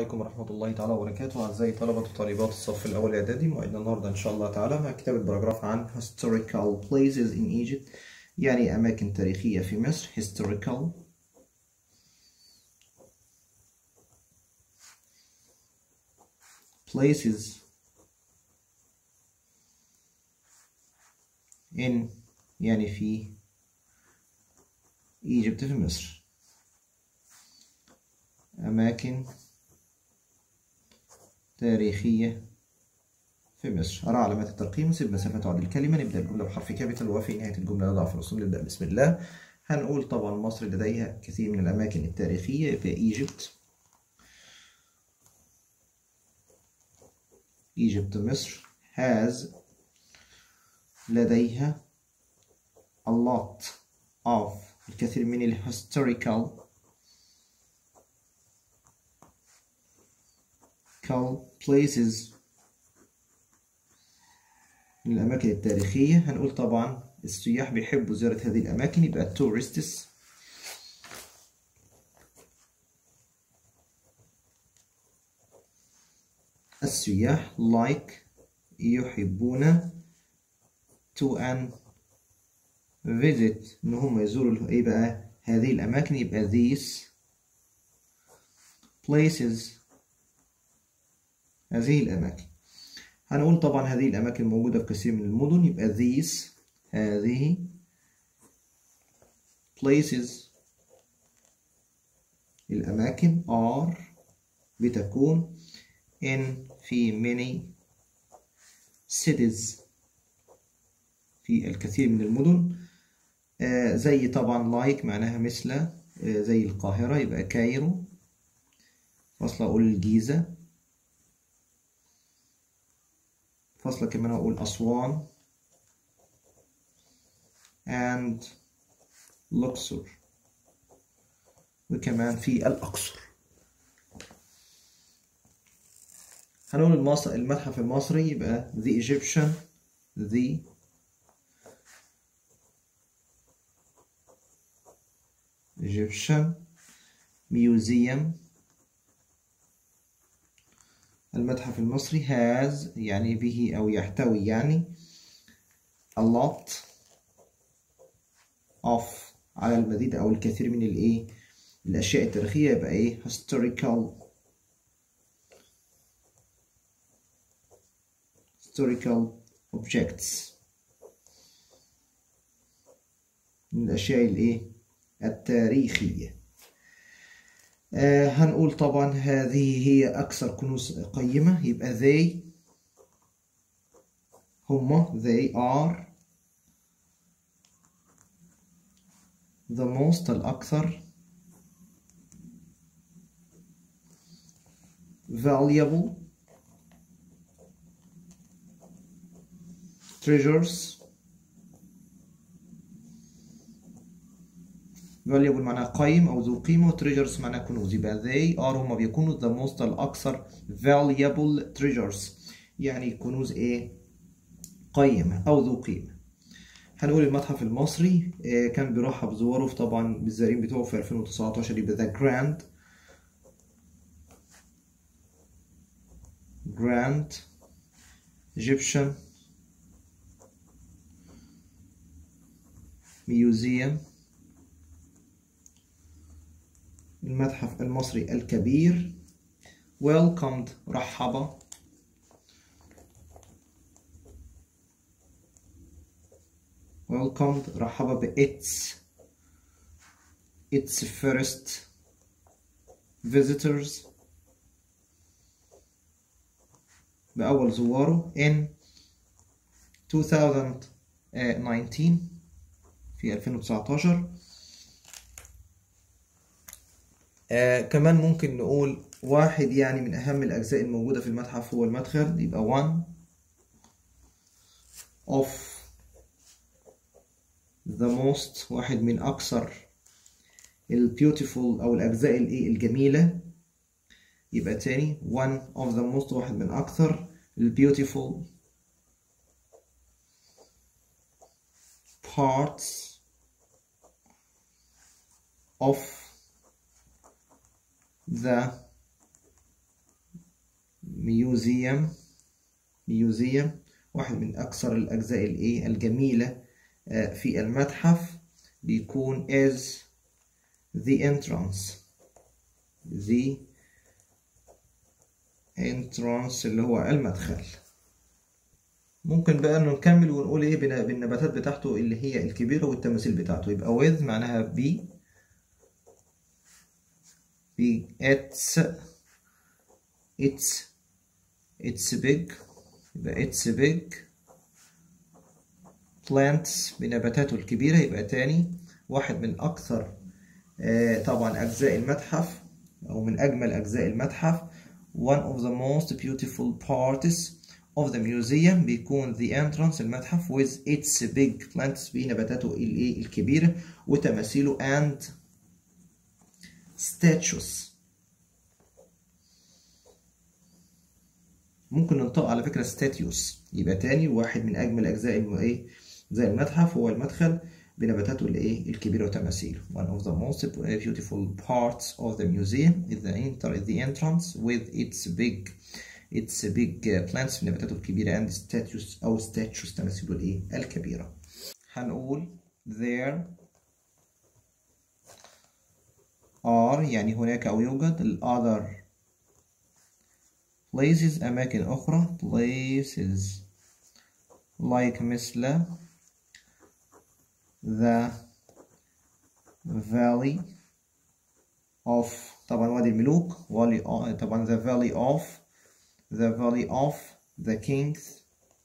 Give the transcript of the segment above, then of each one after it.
عليكم ورحمة الله تعالى وبركاته أعزائي طلبة وطالبات الصف الأول إعدادي موعدنا النهاردة إن شاء الله تعالى مع كتاب البراجراف عن historical places in Egypt يعني أماكن تاريخية في مصر historical places in يعني في Egypt في مصر أماكن تاريخية في مصر أرى علامات الترقيم وسيب مسافة تعد الكلمة نبدأ الجملة بحرف كابيتال وفي نهاية الجملة نضع في الرسوم نبدأ بسم الله هنقول طبعا مصر لديها كثير من الأماكن التاريخية في إيجيبت إيجيبت مصر has لديها a lot of الكثير من ال historical places من الأماكن التاريخية هنقول طبعا السياح بيحبوا زيارة هذه الأماكن يبقى tourists السياح like يحبون to an visit إن هم يزوروا إيه بقى هذه الأماكن يبقى these places هذه الأماكن هنقول طبعا هذه الأماكن موجودة في كثير من المدن يبقى these هذه places الأماكن are بتكون in في many cities في الكثير من المدن آه زي طبعا like معناها مثل آه زي القاهرة يبقى كايرو فاصلة أقول الجيزة فاصلة كمان أقول أسوان and لوكسور وكمان في الأقصر هنقول المصر المتحف المصري يبقى the Egyptian the Egyptian Museum المتحف المصري has يعني به أو يحتوي يعني a lot of على المزيد أو الكثير من الإيه الأشياء التاريخية يبقى إيه historical historical objects من الأشياء الإيه التاريخية آه هنقول طبعا هذه هي أكثر كنوز قيمة يبقى they هما they are the most الأكثر valuable treasures valuable معناها قيم أو ذو قيمة و treasures معناها كنوز يبقى they are هما بيكونوا the most الأكثر valuable treasures يعني كنوز إيه قيمة أو ذو قيمة هنقول المتحف المصري إيه كان بيرحب بزواره طبعا بالزائرين بتوعه في 2019 يبقى the grand grand Egyptian Museum المتحف المصري الكبير welcomed رحب welcomed رحب ب its its first visitors بأول زواره in 2019 في 2019 آه كمان ممكن نقول واحد يعني من أهم الأجزاء الموجودة في المتحف هو المدخل يبقى one of the most واحد من أكثر ال beautiful أو الأجزاء الجميلة يبقى تاني one of the most واحد من أكثر ال beautiful parts of the ميوزيوم ميوزيوم واحد من أكثر الأجزاء الإيه الجميلة في المتحف بيكون is the entrance the entrance اللي هو المدخل ممكن بقى انه نكمل ونقول ايه بالنباتات بتاعته اللي هي الكبيرة والتماثيل بتاعته يبقى with معناها ب ب it's it's it's big يبقى it's big plants بنباتاته الكبيرة يبقى تاني واحد من أكثر آه طبعا أجزاء المتحف أو من أجمل أجزاء المتحف one of the most beautiful parts of the museum بيكون the entrance المتحف with its big plants بنباتاته الايه الكبيرة وتماثيله and statues ممكن ننطق على فكرة statues يبقى تاني واحد من أجمل أجزاء ايه زي المتحف هو المدخل بنباتاته الايه الكبيرة وتماثيله one of the most beautiful parts of the museum is the, enter, the entrance with its big its big plants نباتاته الكبيرة and statues أو statues تماثيله الإيه الكبيرة هنقول there are يعني هناك أو يوجد ال other places أماكن أخرى places like مثل the valley of طبعا وادي الملوك طبعا the valley of the valley of the kings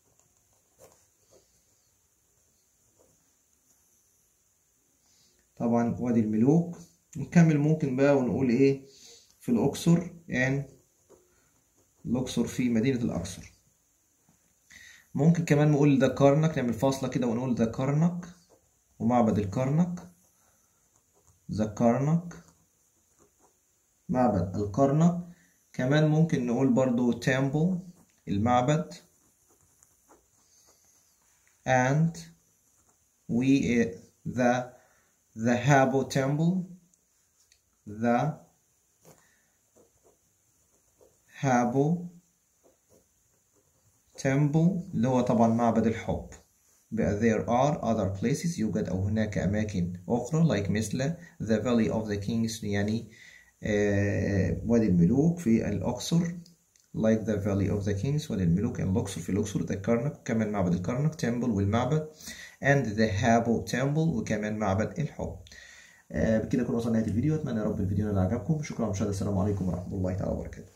طبعا وادي الملوك نكمل ممكن بقى ونقول ايه في الأقصر يعني الأقصر في مدينة الأقصر ممكن كمان نقول ده كرنك نعمل فاصلة كده ونقول ده كرنك ومعبد الكرنك ذا كرنك معبد الكرنك كمان ممكن نقول برضو temple المعبد and we the the Habo temple the Habo temple اللي هو طبعا معبد الحب بقى there are other places يوجد أو هناك أماكن أخرى like مثل the valley of the kings يعني آه وادي الملوك في الأقصر like the valley of the kings وادي الملوك الأقصر في الأقصر the كرنك وكمان معبد الكرنك temple والمعبد and the Habo temple وكمان معبد الحب آه بكده كنا وصلنا نهاية الفيديو أتمنى يا رب الفيديو اللي عجبكم شكرا للمشاهدة السلام عليكم ورحمة الله تعالى وبركاته